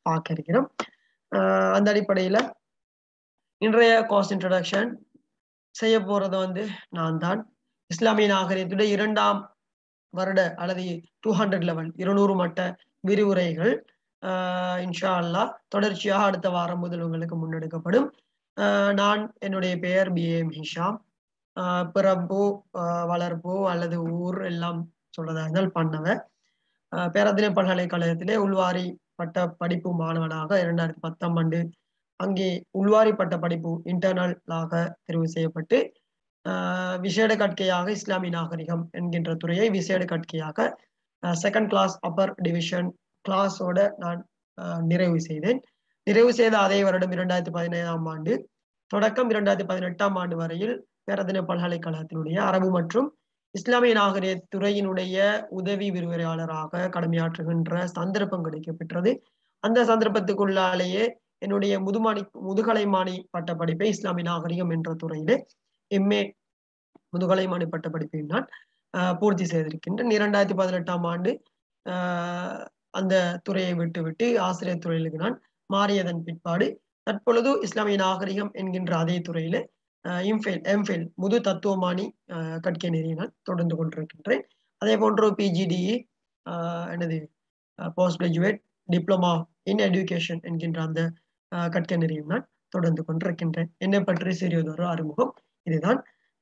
பார்க்க இருக்கிறோம் ஆஹ் அந்த அடிப்படையில இன்றைய காஸ்ட் இன்ட்ரடக்ஷன் செய்ய போறது வந்து நான் தான் இஸ்லாமிய நாகரிகத்துடைய இரண்டாம் வருட அல்லது டூ ஹண்ட்ரட் லெவல் இருநூறு மட்ட விரிவுரைகள் ஆஹ் இன்ஷா அல்லாஹ் தொடர்ச்சியாக அடுத்த வாரம் முதல் உங்களுக்கு முன்னெடுக்கப்படும் ஆஹ் நான் என்னுடைய பெயர் பி எம் ஹிஷாம் ஆஹ் பிறப்பு ஆஹ் வளர்ப்பு அல்லது ஊர் எல்லாம் சொல்றதா இருந்தால் பண்ணவன் ஆஹ் பேராதனை பல்கலைக்கழகத்திலே உள்வாரி பட்ட படிப்பு மாணவனாக இரண்டாயிரத்தி பத்தாம் ஆண்டு அங்கே உள்வாரி பட்ட படிப்பு இன்டர்னலாக தெரிவு செய்யப்பட்டு ஆஹ் விசேட கற்கையாக இஸ்லாமிய நாகரிகம் என்கின்ற துறையை விசேட கற்கையாக செகண்ட் கிளாஸ் அப்பர் டிவிஷன் கிளாஸோட நான் ஆஹ் நிறைவு செய்தேன் நிறைவு செய்த அதே வருடம் இரண்டாயிரத்தி பதினேழாம் ஆண்டு தொடக்கம் இரண்டாயிரத்தி பதினெட்டாம் ஆண்டு வரையில் பேரதனை பல்கலைக்கழகத்தினுடைய அரபு மற்றும் இஸ்லாமிய நாகரிக துறையினுடைய உதவி விரிவுரையாளராக கடமையாற்றுகின்ற சந்தர்ப்பம் கிடைக்கப்பெற்றது அந்த சந்தர்ப்பத்துக்குள்ளாலேயே என்னுடைய முதுமானி முதுகலைமானி பட்ட படிப்பை இஸ்லாமிய நாகரிகம் என்ற துறையிலே எம்ஏ முதுகலைமானி பட்ட படிப்பை நான் ஆஹ் பூர்த்தி செய்திருக்கின்றேன் இரண்டாயிரத்தி பதினெட்டாம் ஆண்டு ஆஹ் அந்த துறையை விட்டு விட்டு ஆசிரியர் துறையிலுக்கு நான் மாறியதன் பிற்பாடு தற்பொழுது இஸ்லாமிய நாகரிகம் என்கின்ற அதே துறையில இம்ஃபெல் எம்ஃபெல் முது தத்துவமானி கற்கை நெறியை நான் தொடர்ந்து கொண்டிருக்கின்றேன் அதே போன்று பிஜிடிஇ என்னது post graduate diploma in education என்கின்ற அந்த கற்கை நெறியும் நான் தொடர்ந்து கொண்டிருக்கின்றேன் என்னை பற்றி சிறியதொரு அறிமுகம் இதுதான்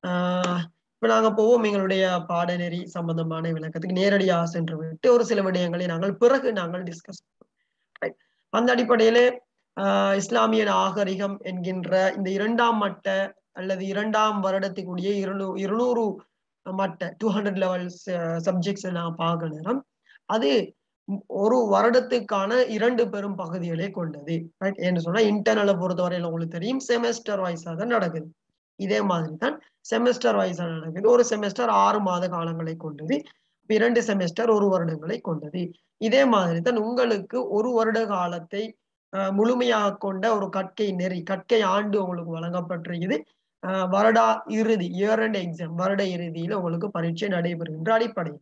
இப்ப நாங்க போவோம் எங்களுடைய பாடநெறி சம்பந்தமான விளக்கத்துக்கு நேரடியாக சென்று விட்டு ஒரு சில விடயங்களை நாங்கள் பிறகு நாங்கள் டிஸ்கஸ் அந்த அடிப்படையிலே இஸ்லாமிய நாகரிகம் என்கின்ற இந்த இரண்டாம் மட்ட அல்லது இரண்டாம் வருடத்துக்குரிய இருநூ இருநூறு மட்ட டூ ஹண்ட்ரட் லெவல் சப்ஜெக்ட்ஸ் நான் பார்க்க நேரம் அது ஒரு வருடத்துக்கான இரண்டு பெரும் பகுதிகளை கொண்டது ரைட் என்று சொன்னா இன்டர்னலை பொறுத்தவரையில உங்களுக்கு தெரியும் செமஸ்டர் வைஸா தான் நடக்குது இதே மாதிரி தான் செமஸ்டர் வைஸா நடக்குது ஒரு செமஸ்டர் ஆறு மாத காலங்களை கொண்டது இரண்டு செமஸ்டர் ஒரு வருடங்களை கொண்டது இதே மாதிரி தான் உங்களுக்கு ஒரு வருட காலத்தை முழுமையாக கொண்ட ஒரு கற்கை நெறி கற்கை ஆண்டு உங்களுக்கு வழங்கப்பட்டிருக்குது வருடா இறுதி இயர் அண்ட் எக்ஸாம் வருட இறுதியில உங்களுக்கு பரீட்சை நடைபெறுகின்ற அடிப்படையில்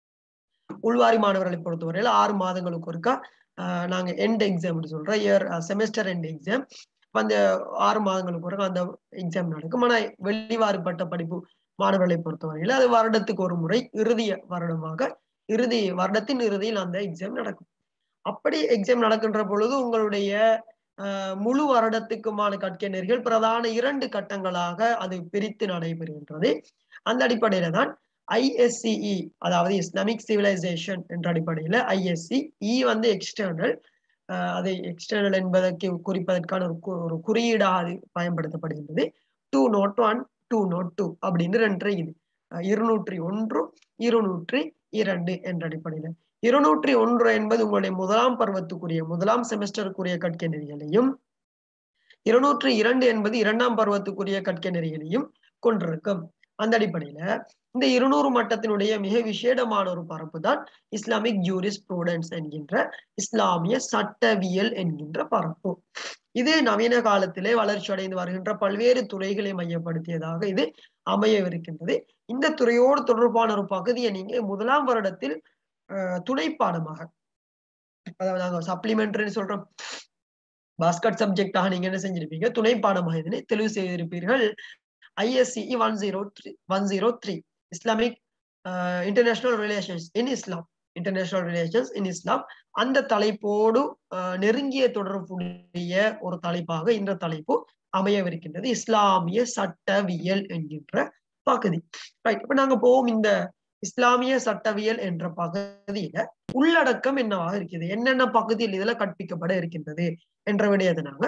உள்வாரி மாணவர்களை பொறுத்தவரையில் ஆறு மாதங்களுக்கு ஒருக்கா நாங்க எண்ட் எக்ஸாம் சொல்றோம் இயர் செமஸ்டர் எண்ட் எக்ஸாம் அந்த ஆறு மாதங்களுக்கு ஒருக்கா அந்த எக்ஸாம் நடக்கும் ஆனா வெளிவாறுபட்ட படிப்பு மாணவர்களை பொறுத்தவரையில் அது வருடத்துக்கு ஒரு முறை இறுதிய வருடமாக இறுதி வருடத்தின் இறுதியில் அந்த எக்ஸாம் நடக்கும் அப்படி எக்ஸாம் நடக்கின்ற பொழுது உங்களுடைய முழு வருடத்துக்குமான கற்கைஞர்கள் பிரதான இரண்டு கட்டங்களாக அது பிரித்து நடைபெறுகின்றது அந்த அடிப்படையில தான் ஐஎஸ்சிஇ அதாவது இஸ்லாமிக் சிவிலைசேஷன் என்ற அடிப்படையில ஐஎஸ்சி இ வந்து எக்ஸ்டர்னல் அதை எக்ஸ்டர்னல் என்பதற்கு குறிப்பதற்கான ஒரு ஒரு குறியீடாக அது பயன்படுத்தப்படுகின்றது two note one two note two அப்படின்னு ரெண்டு இது இருநூற்றி ஒன்று இருநூற்றி இரண்டு என்ற அடிப்படையில இருநூற்றி ஒன்று என்பது உங்களுடைய முதலாம் பருவத்துக்குரிய முதலாம் செமஸ்டருக்குரிய கற்கை நெறிகளையும் இருநூற்றி இரண்டு என்பது இரண்டாம் பருவத்துக்குரிய கற்கை நெறிகளையும் கொண்டிருக்கும் அந்த அடிப்படையில இந்த இருநூறு மட்டத்தினுடைய மிக விசேடமான ஒரு பரப்பு தான் இஸ்லாமிக் ஜூரிஸ் ப்ரூடன்ஸ் என்கின்ற இஸ்லாமிய சட்டவியல் என்கின்ற பரப்பு இது நவீன காலத்திலே வளர்ச்சி அடைந்து வருகின்ற பல்வேறு துறைகளை மையப்படுத்தியதாக இது அமையவிருக்கின்றது இந்த துறையோடு தொடர்பான ஒரு பகுதியை நீங்க முதலாம் வருடத்தில் துணை பாடமாக அதாவது நாங்க சப்ளிமெண்ட்ரின்னு சொல்றோம் பாஸ்கட் சப்ஜெக்டாக நீங்க என்ன செஞ்சிருப்பீங்க துணை பாடமாக இதனை தெளிவு செய்திருப்பீர்கள் ISCE one zero three one zero three Islamic international relations in Islam international relations in Islam அந்த தலைப்போடு நெருங்கிய தொடர்புடைய ஒரு தலைப்பாக இந்த தலைப்பு அமையவிருக்கின்றது இஸ்லாமிய சட்டவியல் என்கின்ற பகுதி ரைட் இப்ப நாங்க போவோம் இந்த இஸ்லாமிய சட்டவியல் என்ற பகுதியில உள்ளடக்கம் என்னவாக இருக்குது என்னென்ன பகுதியில் இதுல கற்பிக்கப்பட இருக்கின்றது என்ற விடயத்தை நாங்க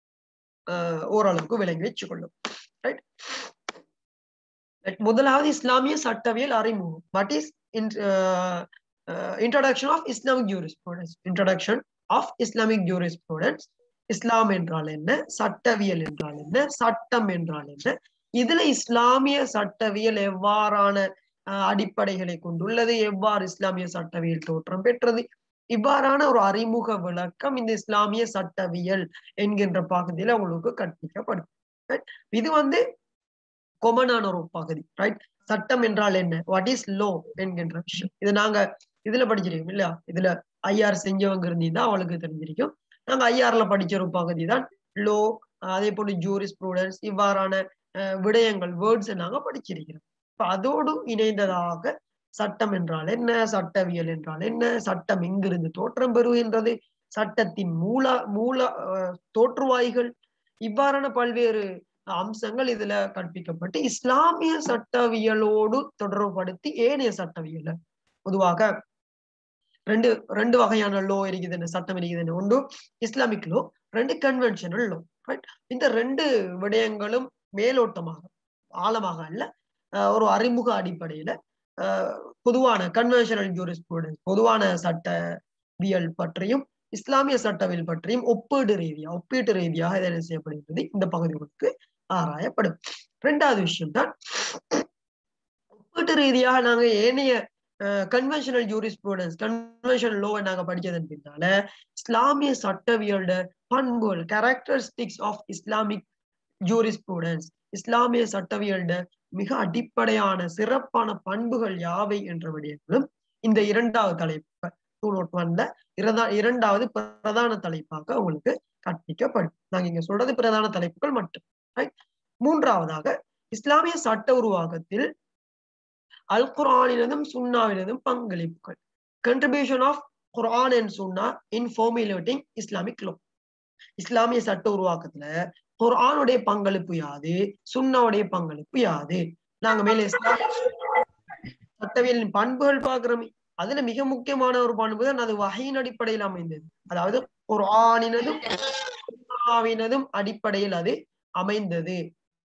ஓரளவுக்கு விளங்கி வச்சுக்கொள்ளும் ரைட் முதலாவது இஸ்லாமிய சட்டவியல் அறிமுகம் what is introduction of Islamic jurisprudence introduction of Islamic jurisprudence இஸ்லாம் என்றால் என்ன சட்டவியல் என்றால் என்ன சட்டம் என்றால் என்ன இதுல இஸ்லாமிய சட்டவியல் எவ்வாறான அடிப்படைகளை கொண்டுள்ளது எவ்வாறு இஸ்லாமிய சட்டவியல் தோற்றம் பெற்றது இவ்வாறான ஒரு அறிமுக விளக்கம் இந்த இஸ்லாமிய சட்டவியல் என்கின்ற பகுதியில உங்களுக்கு கற்பிக்கப்படும் இது வந்து கொமனான ஒரு பகுதி ரைட் சட்டம் என்றால் என்ன வாட் இஸ் லோ என்கின்ற விஷயம் இது நாங்க இதுல படிச்சிருக்கோம் இல்லையா இதுல ஐஆர் செஞ்சவங்க இருந்தீங்கன்னா அவளுக்கு தெரிஞ்சிருக்கும் நாங்க ஐஆர்ல படிச்ச ஒரு பகுதி தான் லோ அதே போல ஜூரிஸ் ப்ரூடன்ஸ் இவ்வாறான அஹ், விடயங்கள் வேர்ட்ஸ் நாங்க படிச்சிருக்கிறோம் இப்ப அதோடு இணைந்ததாக சட்டம் என்றால் என்ன சட்டவியல் என்றால் என்ன சட்டம் எங்கிருந்து தோற்றம் பெறுகின்றது சட்டத்தின் மூல மூல அஹ், தோற்றுவாய்கள் இவ்வாறான பல்வேறு அம்சங்கள் இதுல கற்பிக்கப்பட்டு இஸ்லாமிய சட்டவியலோடு தொடர்புபடுத்தி ஏனைய சட்டவியல் பொதுவாக ரெண்டு ரெண்டு வகையான லோ இருக்குதுன்னு சட்டம் இருக்குதுன்னு ஒன்று இஸ்லாமிக் லோ ரெண்டு கன்வென்ஷனல் லோ ரைட் இந்த ரெண்டு விடயங்களும் மேலோட்டமாக ஆழமாக அல்ல அஹ் ஒரு அறிமுக அடிப்படையில அஹ் பொதுவான கன்வென்ஷனல் ஜூரிஸ்ப்ரூடன்ஸ் பொதுவான சட்டவியல் பற்றியும் இஸ்லாமிய சட்டவியல் பற்றியும் ஒப்பீடு ரீதியா ஒப்பீட்டு ரீதியாக இது என்ன செய்யப்படுகிறது இந்த பகுதிகளுக்கு ஆராயப்படும் இரண்டாவது விஷயம் தான் ஒப்பீட்டு ரீதியாக நாங்க ஏனைய கன்வென்ஷனல் ஜூரிஸ்ப்ரூடன்ஸ் கன்வென்ஷனல் லோவை நாங்க படிச்சதன் பின்னால இஸ்லாமிய சட்டவியலோட பண்புகள் கேரக்டரிஸ்டிக்ஸ் ஆஃப் இஸ்லாமிக் ஜூரிஸ்ப்ரூடன்ஸ் இஸ்லாமிய சட்டவியலோட மிக அடிப்படையான சிறப்பான பண்புகள் யாவை என்ற விடயங்களும் இந்த இரண்டாவது தலைப்பு டூ நோட் ஒன்ல இரண்டா இரண்டாவது பிரதான தலைப்பாக உங்களுக்கு கற்பிக்கப்படும் நாங்க இங்க சொல்றது பிரதான தலைப்புகள் மட்டும் ரைட் மூன்றாவதாக இஸ்லாமிய சட்ட உருவாக்கத்தில் அல் குரானினதும் சுன்னாவினதும் பங்களிப்புகள் contribution of Quran and Sunnah in formulating Islamic law இஸ்லாமிய சட்ட உருவாக்கத்துல குரானுடைய பங்களிப்பு யாது சுன்னாவுடைய பங்களிப்பு யாது நாங்க மேல இஸ்லாமிய சட்டவியலின் பண்புகள் பாக்குறோமே அதுல மிக முக்கியமான ஒரு பண்பு தான் அது வகையின் அடிப்படையில் அமைந்தது அதாவது குரானினதும் சுன்னாவினதும் அடிப்படையில் அது அமைந்தது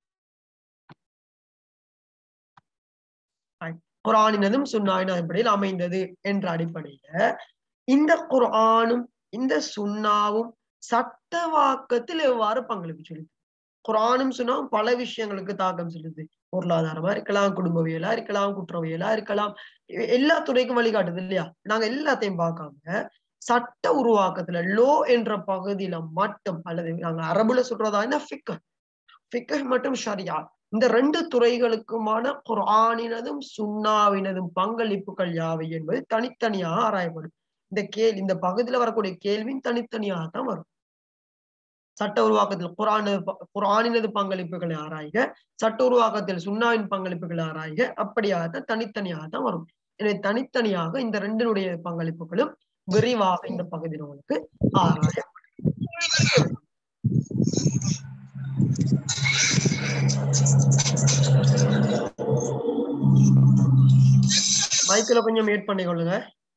குரானினதும் சுன்னாவின் அடிப்படையில் அமைந்தது என்ற அடிப்படையில இந்த குரானும் இந்த சுன்னாவும் சட்டவாக்கத்தில் எவ்வாறு பங்களிப்பு செலுத்து குரானும் சுன்னாவும் பல விஷயங்களுக்கு தாக்கம் செலுத்து பொருளாதாரமா இருக்கலாம் குடும்பவியலா இருக்கலாம் குற்றவியலா இருக்கலாம் எ- எல்லா துறைக்கும் வழிகாட்டுது இல்லையா நாங்க எல்லாத்தையும் பார்க்காம சட்ட உருவாக்கத்துல லோ என்ற பகுதியில மட்டும் அல்லது நாங்க அரபுல சொல்றதா என்ன ஃபிக் ஃபிக் மற்றும் ஷரியா இந்த ரெண்டு துறைகளுக்குமான குர்ஆனினதும் சுன்னாவினதும் பங்களிப்புகள் யாவை என்பது தனித்தனியாக ஆராயப்படும் இந்த கேள்வி இந்த பகுதியில வரக்கூடிய கேள்வியும் தனித்தனியாக தான் வரும் சட்ட உருவாக்கத்தில் குரான் குரானினது பங்களிப்புகளை ஆராய்க சட்ட உருவாக்கத்தில் சுன்னாவின் பங்களிப்புகளை ஆராய்க அப்படியாகத்தான் தனித்தனியாக தான் வரும் எனவே தனித்தனியாக இந்த ரெண்டினுடைய பங்களிப்புகளும் விரிவாக இந்த பகுதியில் உங்களுக்கு ஆராய மைக்கில் கொஞ்சம் மேட் பண்ணிக்கொள்ளுங்க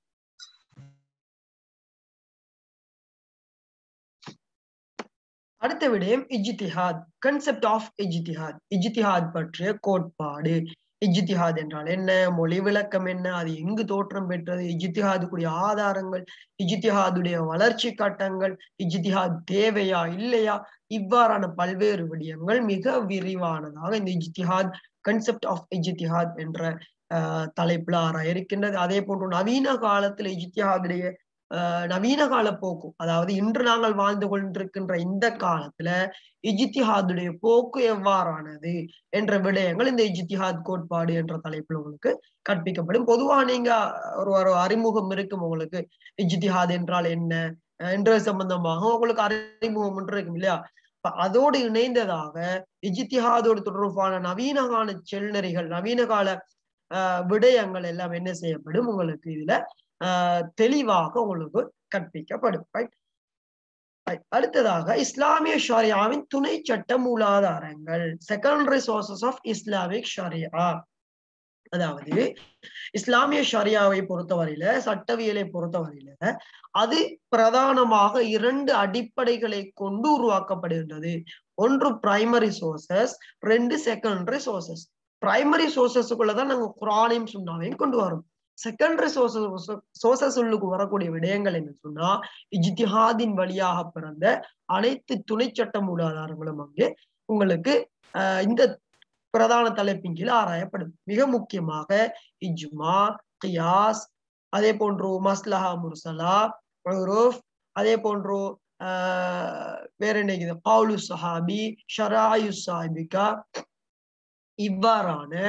அடுத்த விடயம் இஜ்திஹாத் கன்செப்ட் ஆஃப் இஜ்திஹாத் இஜ்திஹாத் பற்றிய கோட்பாடு இஜ்திஹாத் என்றால் என்ன மொழி விளக்கம் என்ன அது எங்கு தோற்றம் பெற்றது இஜ்திஹாதுக்குரிய ஆதாரங்கள் இஜ்திஹாதுடைய வளர்ச்சி கட்டங்கள் இஜ்திஹாத் தேவையா இல்லையா இவ்வாறான பல்வேறு விடயங்கள் மிக விரிவானதாக இந்த இஜ்திஹாத் கன்செப்ட் ஆஃப் இஜ்திஹாத் என்ற ஆஹ் தலைப்புல ஆராய இருக்கின்றது அதே போன்று நவீன காலத்துல இஜ்திஹாதுடைய ஆஹ் நவீன கால போக்கு அதாவது இன்று நாங்கள் வாழ்ந்து கொண்டிருக்கின்ற இந்த காலத்துல இஜித்திஹாதுடைய போக்கு எவ்வாறானது என்ற விடயங்கள் இந்த இஜித்திஹாத் கோட்பாடு என்ற தலைப்பில் உங்களுக்கு கற்பிக்கப்படும் பொதுவா நீங்க ஒரு ஒரு அறிமுகம் இருக்கும் உங்களுக்கு இஜித்திஹாத் என்றால் என்ன என்ற சம்பந்தமாக உங்களுக்கு அறிமுகம் ஒன்று இருக்கும் இல்லையா அப்ப அதோடு இணைந்ததாக இஜித்திஹாதோடு தொடர்பான நவீன கால செல்நெறிகள் நவீன கால ஆஹ் விடயங்கள் எல்லாம் என்ன செய்யப்படும் உங்களுக்கு இதுல ஆஹ் தெளிவாக உங்களுக்கு கற்பிக்கப்படும் ரைட் அடுத்ததாக இஸ்லாமிய ஷாரியாவின் துணை சட்ட மூலாதாரங்கள் secondary sources of Islamic Sharia அதாவது இஸ்லாமிய ஷரியாவை பொறுத்தவரையில சட்டவியலை பொறுத்தவரையில அது பிரதானமாக இரண்டு அடிப்படைகளை கொண்டு உருவாக்கப்படுகின்றது ஒன்று பிரைமரி சோர்சஸ் ரெண்டு செகண்டரி சோர்சஸ் பிரைமரி சோர்சஸுக்குள்ளதான் நாங்க குரானையும் சுண்ணாவையும் கொண்டு வரோம் செகண்டரி சோர்சஸ் சோர்சஸ் உள்ளுக்கு வரக்கூடிய விடயங்கள் என்ன சொன்னா இஜ்திஹாதின் வழியாக பிறந்த அனைத்து துணை சட்ட மூலாதாரங்களும் அங்கே உங்களுக்கு ஆஹ் இந்த பிரதான தலைப்பின் கீழ் ஆராயப்படும் மிக முக்கியமாக இஜ்மா கியாஸ் அதே போன்று மஸ்லஹா முர்சலா உருஃப் அதே போன்று ஆஹ் வேற என்ன பவுலு சஹாபி ஷராயு சாஹிபிகா இவ்வாறான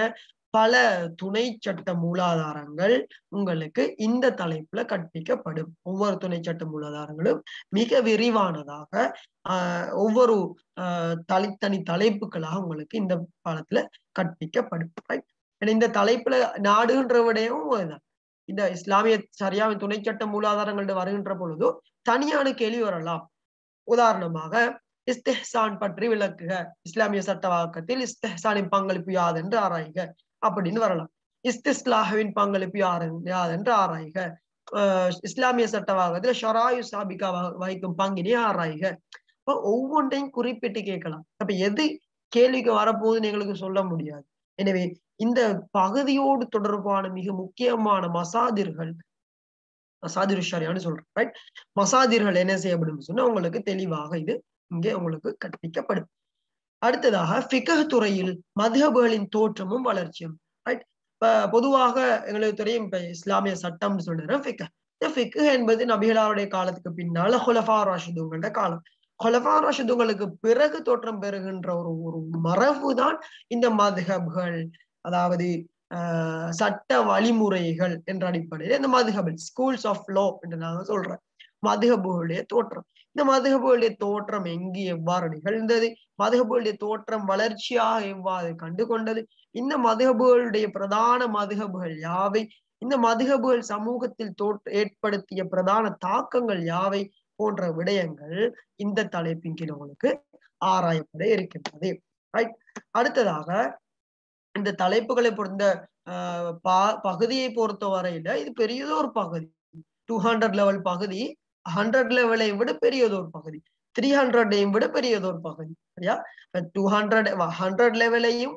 பல துணை சட்ட மூலாதாரங்கள் உங்களுக்கு இந்த தலைப்புல கற்பிக்கப்படும் ஒவ்வொரு துணை சட்ட மூலாதாரங்களும் மிக விரிவானதாக ஆஹ் ஒவ்வொரு ஆஹ் தனித்தனி தலைப்புகளாக உங்களுக்கு இந்த பாடத்துல கற்பிக்கப்படும் ரைட் இந்த தலைப்புல நாடுன்ற விடையும் இதுதான் இந்த இஸ்லாமிய சரியான துணை சட்ட மூலாதாரங்கள் வருகின்ற பொழுது தனியான கேள்வி வரலாம் உதாரணமாக இஸ்தெஹ்சான் பற்றி விளக்குக இஸ்லாமிய சட்டவாக்கத்தில் இஸ்தெஹ்சானின் பங்களிப்பு யாதென்று ஆராய்க அப்படின்னு வரலாம் இஸ்திஸ்லாஹுவின் பங்களிப்பு யார் யாதென்று ஆராய்க ஆஹ் இஸ்லாமிய சட்டவாக்கத்துல ஷராயு சாபிகா வகிக்கும் பங்கினை ஆராய்க இப்போ ஒவ்வொன்றையும் குறிப்பிட்டு கேட்கலாம் அப்ப எது கேள்விக்கு வரப்போகுதுன்னு எங்களுக்கு சொல்ல முடியாது எனவே இந்த பகுதியோடு தொடர்பான மிக முக்கியமான மசாதிர்கள் மசாதிர் ஷரியான்னு சொல்றேன் ரைட் மசாதிர்கள் என்ன செய்யப்படும் சொன்னா உங்களுக்கு தெளிவாக இது இங்கே உங்களுக்கு கற்பிக்கப்படும் அடுத்ததாக ஃபிகஹ் துறையில் மதுஹபுகளின் தோற்றமும் வளர்ச்சியும் ரைட் இப்ப பொதுவாக எங்களுக்கு தெரியும் இப்ப இஸ்லாமிய சட்டம்னு சொல்றேன் ஃபிகஹ் இந்த ஃபிக்கு என்பது நபிகளாருடைய காலத்துக்கு பின்னால ஹுலஃபா ராஷிதுங்களோட காலம் ஹொலஃபா ராஷிதுங்களுக்கு பிறகு தோற்றம் பெறுகின்ற ஒரு ஒரு மரபு தான் இந்த மதுஹப்கள் அதாவது ஆஹ் சட்ட வழிமுறைகள் என்ற அடிப்படையில் இந்த மதுஹபல் ஸ்கூல்ஸ் ஆஃப் லோ என்று நாங்க சொல்றேன் மதுஹபுகளுடைய தோற்றம் இந்த மதுஹபுகளுடைய தோற்றம் எங்கு எவ்வாறு நிகழ்ந்தது மதுஹபுகளுடைய தோற்றம் வளர்ச்சியாக எவ்வாறு கண்டு கொண்டது இந்த மதுஹபுகளுடைய பிரதான மதுஹபுகள் யாவை இந்த மதுஹபுகள் சமூகத்தில் தோற்ற ஏற்படுத்திய பிரதான தாக்கங்கள் யாவை போன்ற விடயங்கள் இந்த தலைப்பின் கீழ் உங்களுக்கு ஆராயப்பட இருக்கின்றது ரைட் அடுத்ததாக இந்த தலைப்புகளை பொறுத்த ஆஹ் பா பகுதியை பொறுத்த வரையில இது பெரியதொரு பகுதி டூ ஹண்ட்ரட் லெவல் பகுதி ஹண்ட்ரட் லெவலை விட பெரியதொரு பகுதி த்ரீ ஹண்ட்ரடையும் விட பெரியதொரு பகுதி சரியா டூ ஹண்ட்ரட் ஹண்ட்ரட் லெவலையும்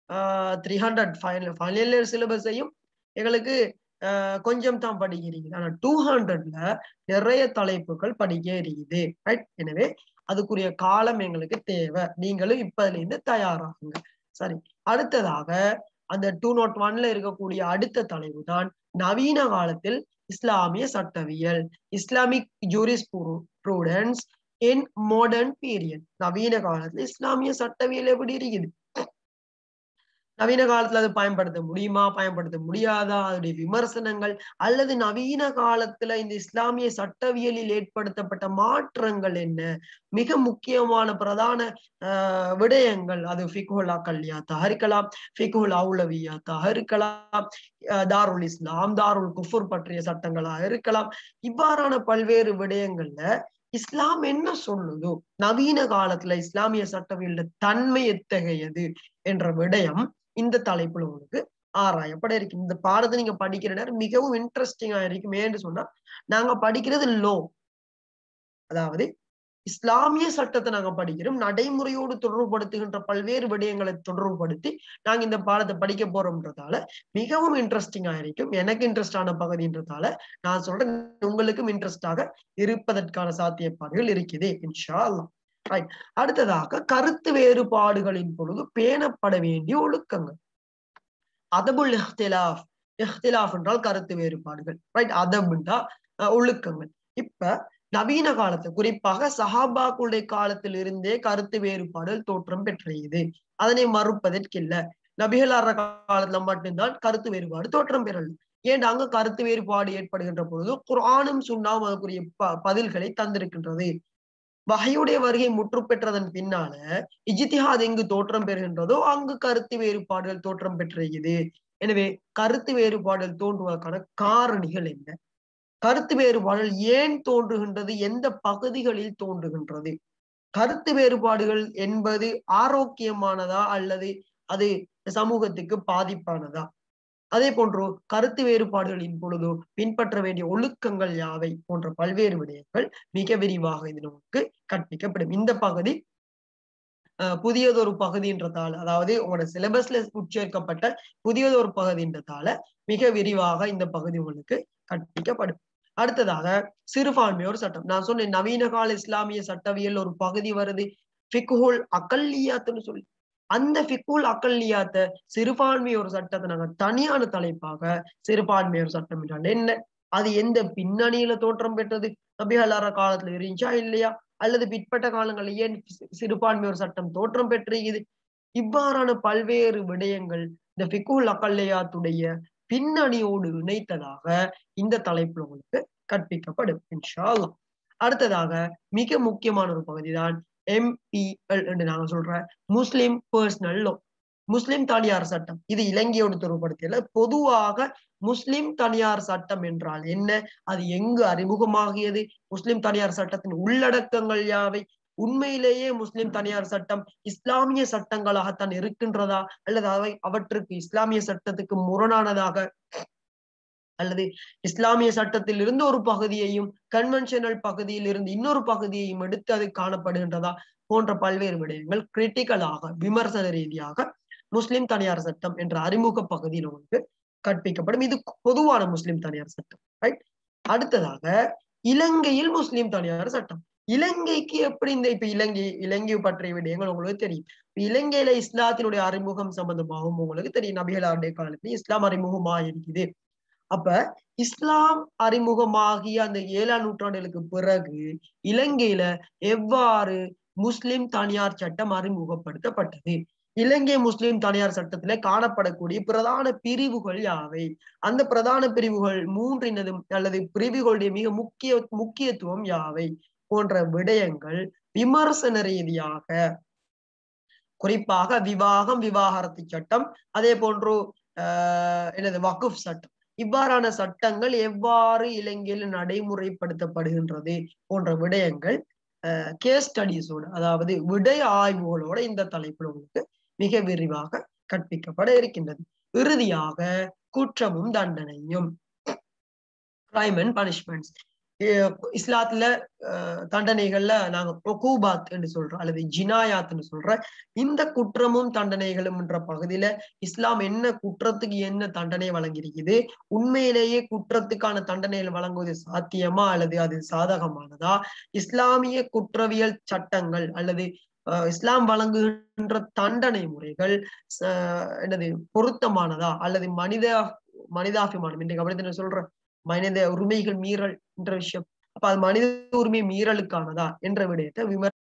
three hundred final final year சிலபஸையும் எங்களுக்கு கொஞ்சம் தான் படிக்கிறீங்க ஆனா டூ ஹண்ட்ரட்ல நிறைய தலைப்புகள் படிக்க இருக்குது ரைட் எனவே அதுக்குரிய காலம் எங்களுக்கு தேவை நீங்களும் இப்பதுல இருந்து தயாராகுங்க சரி அடுத்ததாக அந்த டூ நாட் ஒன்ல இருக்கக்கூடிய அடுத்த தலைவு தான் நவீன காலத்தில் இஸ்லாமிய சட்டவியல் Islamic jurisprudence in modern period நவீன காலத்துல இஸ்லாமிய சட்டவியல் எப்படி இருக்குது நவீன காலத்துல அது பயன்படுத்த முடியுமா பயன்படுத்த முடியாதா அதனுடைய விமர்சனங்கள் அல்லது நவீன காலத்துல இந்த இஸ்லாமிய சட்டவியலில் ஏற்படுத்தப்பட்ட மாற்றங்கள் என்ன மிக முக்கியமான பிரதான ஆஹ் விடயங்கள் அது ஃபிகுல் அக்கல்யாத்தாக இருக்கலாம் ஃபிகுல் அவுலவியாத்தாக இருக்கலாம் தாருல் இஸ்லாம் தாருல் குஃபுர் பற்றிய சட்டங்களாக இருக்கலாம் இவ்வாறான பல்வேறு விடயங்கள்ல இஸ்லாம் என்ன சொல்லுதோ நவீன காலத்துல இஸ்லாமிய சட்டவியல தன்மை எத்தகையது என்ற விடயம் இந்த தலைப்புல உங்களுக்கு ஆராயப்பட இருக்கு இந்த பாடத்தை நீங்க படிக்கிற நேரம் மிகவும் இன்ட்ரெஸ்டிங்கா இருக்கும் ஏன்னு சொன்னா நாங்க படிக்கிறது லோ அதாவது இஸ்லாமிய சட்டத்தை நாங்க படிக்கிறோம் நடைமுறையோடு தொடர்புபடுத்துகின்ற பல்வேறு விடயங்களை தொடர்புபடுத்தி நாங்க இந்த பாடத்தை படிக்க போறோம்ன்றதால மிகவும் இன்ட்ரெஸ்டிங்கா இருக்கும் எனக்கு இன்ட்ரெஸ்டான பகுதின்றதால நான் சொல்றேன் உங்களுக்கும் இன்ட்ரெஸ்டாக இருப்பதற்கான சாத்தியப்பாடுகள் இருக்குது இன்ஷா அல்லா ரைட் அடுத்ததாக கருத்து வேறுபாடுகளின் பொழுது பேணப்பட வேண்டிய ஒழுக்கங்கள் அதபுல் இஹ்திலாஃப் இஹ்திலாஃப் என்றால் கருத்து வேறுபாடுகள் ரைட் அதபுண்டா ஒழுக்கங்கள் இப்ப நவீன காலத்து குறிப்பாக சஹாபாக்களுடைய காலத்தில் இருந்தே கருத்து வேறுபாடுகள் தோற்றம் பெற்றது அதனை மறுப்பதற்கில்ல நபிகளார காலத்துல மட்டும்தான் கருத்து வேறுபாடு தோற்றம் பெறல ஏன் அங்க கருத்து வேறுபாடு ஏற்படுகின்ற பொழுது குரானும் சுண்ணாவும் அதுக்குரிய ப பதில்களை தந்திருக்கின்றது வகையுடைய வருகை முற்று பெற்றதன் பின்னால இஜித்திஹாத் எங்கு தோற்றம் பெறுகின்றதோ அங்கு கருத்து வேறுபாடுகள் தோற்றம் பெற்றிருக்குது எனவே கருத்து வேறுபாடுகள் தோன்றுவதற்கான காரணிகள் என்ன கருத்து வேறுபாடுகள் ஏன் தோன்றுகின்றது எந்த பகுதிகளில் தோன்றுகின்றது கருத்து வேறுபாடுகள் என்பது ஆரோக்கியமானதா அல்லது அது சமூகத்துக்கு பாதிப்பானதா அதே போன்று கருத்து வேறுபாடுகளின் பொழுது பின்பற்ற வேண்டிய ஒழுக்கங்கள் யாவை போன்ற பல்வேறு விடயங்கள் மிக விரிவாக இது நமக்கு கற்பிக்கப்படும் இந்த பகுதி புதியதொரு பகுதின்றதால அதாவது உங்களோட சிலபஸ்ல உட்சேர்க்கப்பட்ட புதியதொரு பகுதின்றதால மிக விரிவாக இந்த பகுதி உங்களுக்கு கற்பிக்கப்படும் அடுத்ததாக சிறுபான்மையோர் சட்டம் நான் சொன்னேன் நவீன கால இஸ்லாமிய சட்டவியல் ஒரு பகுதி வருது ஃபிகுல் அகல்லியாத்துன்னு சொல்லி அந்த ஃபிகுல் அகல்லியாத்த சிறுபான்மையோர் சட்டத்தை நாங்க தனியான தலைப்பாக சிறுபான்மையோர் சட்டம் என்றால் என்ன அது எந்த பின்னணியில தோற்றம் பெற்றது நபிகளார காலத்துல இருந்துச்சா இல்லையா அல்லது பிற்பட்ட காலங்களில் ஏன் சிறுபான்மையோர் சட்டம் தோற்றம் பெற்றிருக்குது இவ்வாறான பல்வேறு விடயங்கள் இந்த ஃபிகுல் அகல்லையாத்துடைய பின்னணியோடு இணைத்ததாக இந்த தலைப்புல உங்களுக்கு கற்பிக்கப்படும் இன்ஷா அல்லாஹ் அடுத்ததாக மிக முக்கியமான ஒரு பகுதி தான் எம்பிஎல் என்று நாங்க சொல்ற முஸ்லிம் பர்சனல் லோ முஸ்லிம் தனியார் சட்டம் இது இலங்கையோடு தொடர்படுத்தியல பொதுவாக முஸ்லிம் தனியார் சட்டம் என்றால் என்ன அது எங்கு அறிமுகமாகியது முஸ்லிம் தனியார் சட்டத்தின் உள்ளடக்கங்கள் யாவை உண்மையிலேயே முஸ்லிம் தனியார் சட்டம் இஸ்லாமிய சட்டங்களாகத்தான் இருக்கின்றதா அல்லது அவை அவற்றுக்கு இஸ்லாமிய சட்டத்துக்கு முரணானதாக அல்லது இஸ்லாமிய சட்டத்தில் இருந்து ஒரு பகுதியையும் கன்வென்ஷனல் பகுதியில் இருந்து இன்னொரு பகுதியையும் எடுத்து அது காணப்படுகின்றதா போன்ற பல்வேறு விடயங்கள் கிரிட்டிக்கலாக விமர்சன ரீதியாக முஸ்லிம் தனியார் சட்டம் என்ற அறிமுக பகுதியில் உங்களுக்கு கற்பிக்கப்படும் இது பொதுவான முஸ்லிம் தனியார் சட்டம் ரைட் அடுத்ததாக இலங்கையில் முஸ்லிம் தனியார் சட்டம் இலங்கைக்கு எப்படி இந்த இப்ப இலங்கை இலங்கை பற்றிய விடயங்கள் உங்களுக்கு தெரியும் இலங்கையில இஸ்லாத்தினுடைய அறிமுகம் சம்பந்தமாகவும் உங்களுக்கு தெரியும் நபிகளாருடைய காலத்துல இஸ்லாம் அறிமுகமாக இருக்குது அப்ப இஸ்லாம் அறிமுகமாகிய அந்த ஏழாம் நூற்றாண்டுகளுக்கு பிறகு இலங்கையில எவ்வாறு முஸ்லிம் தனியார் சட்டம் அறிமுகப்படுத்தப்பட்டது இலங்கை முஸ்லிம் தனியார் சட்டத்தில காணப்படக்கூடிய பிரதான பிரிவுகள் யாவை அந்த பிரதான பிரிவுகள் மூன்றினதும் அல்லது பிரிவுகளுடைய மிக முக்கிய முக்கியத்துவம் யாவை போன்ற விடயங்கள் விமர்சன ரீதியாக குறிப்பாக விவாகம் விவாகரத்து சட்டம் அதே போன்று ஆஹ் என்னது வகுப் சட்டம் இவ்வாறான சட்டங்கள் எவ்வாறு இலங்கையில் நடைமுறைப்படுத்தப்படுகின்றது போன்ற விடயங்கள் கேஸ் ஸ்டடிஸோட அதாவது விடய ஆய்வுகளோட இந்த தலைப்புல உங்களுக்கு மிக விரிவாக கற்பிக்கப்பட இருக்கின்றது இறுதியாக குற்றமும் தண்டனையும் கிரைம் அண்ட் பனிஷ்மெண்ட்ஸ் இஸ்லாத்துல தண்டனைகள்ல நாங்க ஒகூபாத் என்று சொல்றோம் அல்லது ஜினாயாத்னு சொல்ற இந்த குற்றமும் தண்டனைகளும் என்ற பகுதியில இஸ்லாம் என்ன குற்றத்துக்கு என்ன தண்டனை வழங்கியிருக்குது உண்மையிலேயே குற்றத்துக்கான தண்டனைகள் வழங்குவது சாத்தியமா அல்லது அது சாதகமானதா இஸ்லாமிய குற்றவியல் சட்டங்கள் அல்லது இஸ்லாம் வழங்குகின்ற தண்டனை முறைகள் என்னது பொருத்தமானதா அல்லது மனித மனிதாபிமானம் இன்றைக்கு அப்படி சொல்ற மனித உரிமைகள் மீறல் என்ற விஷயம் அப்ப அது மனித உரிமை மீறலுக்கானதா என்ற விடயத்தை விமர்